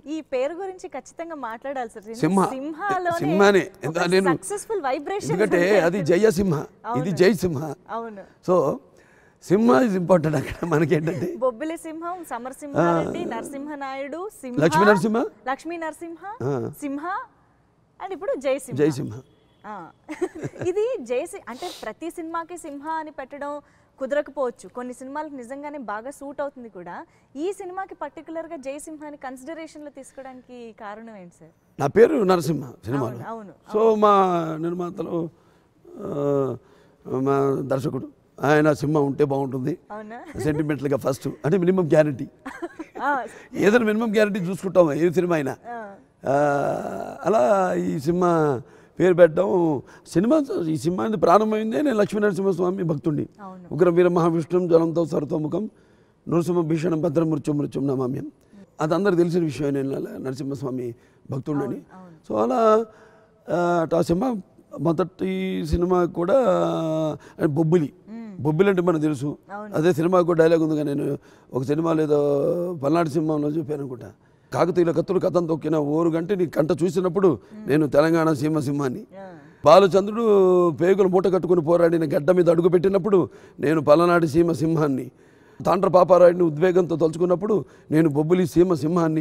ఈ పేరు గురించి ఖచ్చితంగా మాట్లాడాలి సార్ సింహ సింహనే ఎంత నేను సక్సెస్ఫుల్ వైబ్రేషన్ ఎందుకంటే అది జయ సింహ ఇది జై సింహ అవును సో సింహ ఇస్ ఇంపార్టెంట్ అక్కడ మనకేంటంటే బొబ్బిలి సింహం సమరసింహారెడ్డి నరసింహ నాయుడు సింహ లక్ష్మీ నరసింహ? లక్ష్మీ నరసింహ ఆ. సింహ అండ్ ఇప్పుడు జయసింహ జై సింహ ఆ. ఇది జయసి అంటే ప్రతి సినిమాకి సింహ అని పెట్టడం కుదరకపోవచ్చు కొన్ని సినిమాలకు నిజంగానే బాగా సూట్ అవుతుంది కూడా ఈ సినిమాకి పర్టికులర్గా జయసింహాని కన్సిడరేషన్లో తీసుకోవడానికి కారణం ఏంటి సార్ నా పేరు నరసింహ సినిమాలో అవును, అవును, సో మా నిర్మాతలు ఆ, మా దర్శకుడు ఆయన సింహ ఉంటే బాగుంటుంది అవునా సెంటిమెంటల్గా ఫస్ట్ అంటే మినిమం గ్యారంటీ ఆ, ఏదైనా మినిమం గ్యారంటీ చూసుకుంటాం ఏ సినిమా అయినా ఆ. ఆ, అలా ఈ సినిమా పేరు పెట్టడం సినిమా ఈ సినిమా అనేది ప్రారంభమైందే నేను లక్ష్మీనరసింహస్వామి భక్తుడిని అవును. ఉగ్ర వీర మహావిష్ణుం జ్వలంతో సర్వతోముఖం నృసింహ భీషణం భద్ర మృత్యు మృత్యుం నమామ్యం అది అందరికి తెలిసిన విషయం నేను అలా నరసింహస్వామి భక్తుడిని సో అలా ఆ, ఆ సినిమా మొదటి సినిమా కూడా ఆ, బొబ్బిలి బొబ్బిలి అంటే మనకు తెలుసు అదే సినిమాకు డైలాగ్ ఉంది కానీ నేను ఒక సినిమాలో ఏదో పల్నాడు సింహంలో చెప్పాను అనుకుంటా కాకతీయుల కత్తులు కథం తొక్కిన ఓరు గంటే నీ కంట చూసినప్పుడు నేను తెలంగాణ సింహ సింహాన్ని బాలచంద్రుడు పేగులు మూట కట్టుకుని పోరాడిన గడ్డ మీద అడుగు పెట్టినప్పుడు నేను పలనాటి సీమ సింహాన్ని తాండ్ర పాపారాయుడిని ఉద్వేగంతో తలుచుకున్నప్పుడు నేను బొబ్బిలి సీమ సింహాన్ని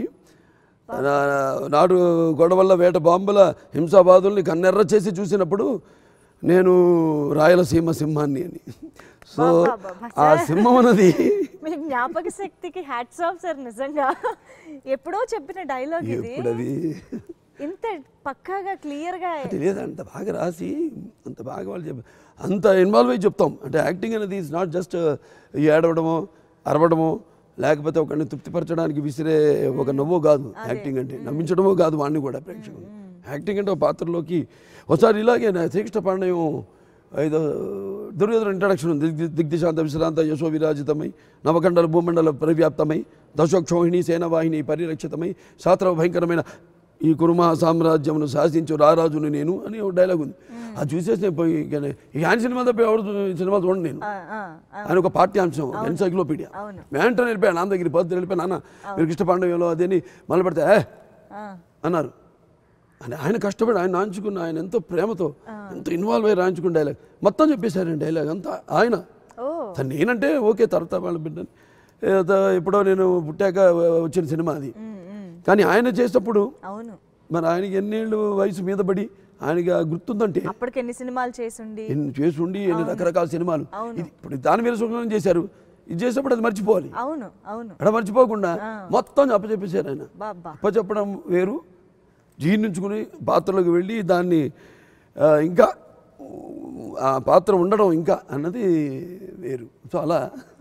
నా- నాడు గొడవల్ల వేట బాంబుల హింసాబాదుల్ని కన్నెర్ర చేసి చూసినప్పుడు నేను రాయలసీమ సింహాన్ని అని సో ఆ సింహం అన్నది మీ జ్ఞాపక శక్తికి హ్యాట్స్ ఆఫ్ సార్ నిజంగా ఎప్పుడో చెప్పిన డైలాగ్ ఇది ఎప్పుడు అది ఇంత పక్కాగా క్లియర్ గా తెలియదు అంత బాగా రాసి అంత బాగా వాళ్ళు చెప్ప అంత ఇన్వాల్వ్ అయ్యి చెప్తాం అంటే యాక్టింగ్ అనేది ఈజ్ నాట్ జస్ట్ ఏడవడమో అరవడమో లేకపోతే ఒకరిని తృప్తిపరచడానికి విసిరే ఒక నవ్వో కాదు యాక్టింగ్ అంటే నమ్మించడమో కాదు వాడిని కూడా ప్రేక్షకులు యాక్టింగ్ అంటే ఒక పాత్రలోకి ఒకసారి ఇలాగే నా శ్రీకృష్ణ పాండయం ఐదో దుర్యోధన ఇంట్రడక్షన్ ఉంది దిగ్ దిగ్దిశాంత విశ్రాంత యశో విరాజితమై నవకండల భూమండల పరివ్యాప్తమై దశోక్షోహిణి సేనవాహిని పరిరక్షితమై శాస్త్ర భయంకరమైన ఈ కురుమా సామ్రాజ్యమును శాసించు రారాజుని నేను అని ఒక డైలాగ్ ఉంది అది చూసేసి నేను పోయి ఇక నే- ఈ ఆయన సినిమా తప్ప ఎవరు చూ- సినిమా చూడండి నేను ఆ, ఆ, ఆ. ఆయన ఒక పాఠ్యాంశం ఎన్సైక్లోపీడియా అవును. వెంటనే వెళ్ళిపోయా నాన్న దగ్గర పద్ధతి వెళ్ళిపోయి నాన్న మీరు కృష్ణ పాండవ్యంలో అదేని మళ్ళీ పెడితే ఏ ఆ. అన్నారు అని ఆయన కష్టపడి ఆయన రాయించుకున్న ఆయన ఎంతో ప్రేమతో ఎంతో ఇన్వాల్వ్ అయ్యి రాయించుకున్న డైలాగ్ మొత్తం చెప్పేశారండి డైలాగ్ అంతా ఆయన ఓ తను నేనంటే ఓకే తర్వాత వాళ్ళ బిడ్డని ఏదో ఎప్పుడో నేను పుట్టాక వచ్చిన సినిమా అది ఉమ్, ఉమ్. కానీ ఆయన చేసేటప్పుడు అవును మరి ఆయనకి ఎన్నేళ్ళు వయసు మీద పడి ఆయనకి ఆ గుర్తుందంటే అప్పటికి ఎన్ని సినిమాలు చేసుండి ఎన్ని చేసి ఉండి ఎన్ని రకరకాల సినిమాలు ఇది ఇప్పుడు దాని మీద సుఖం చేశారు ఇది చేసేప్పుడు అది మర్చిపోవాలి అవును అవును అక్కడ మర్చిపోకుండా మొత్తం అప్పచెప్పేశారు ఆయన బాబా అప్పచెప్పడం వేరు జీర్ణించుకుని పాత్రలోకి వెళ్ళి దాన్ని ఆ, ఇంకా ఆ పాత్ర ఉండడం ఇంకా అన్నది వేరు సో అలా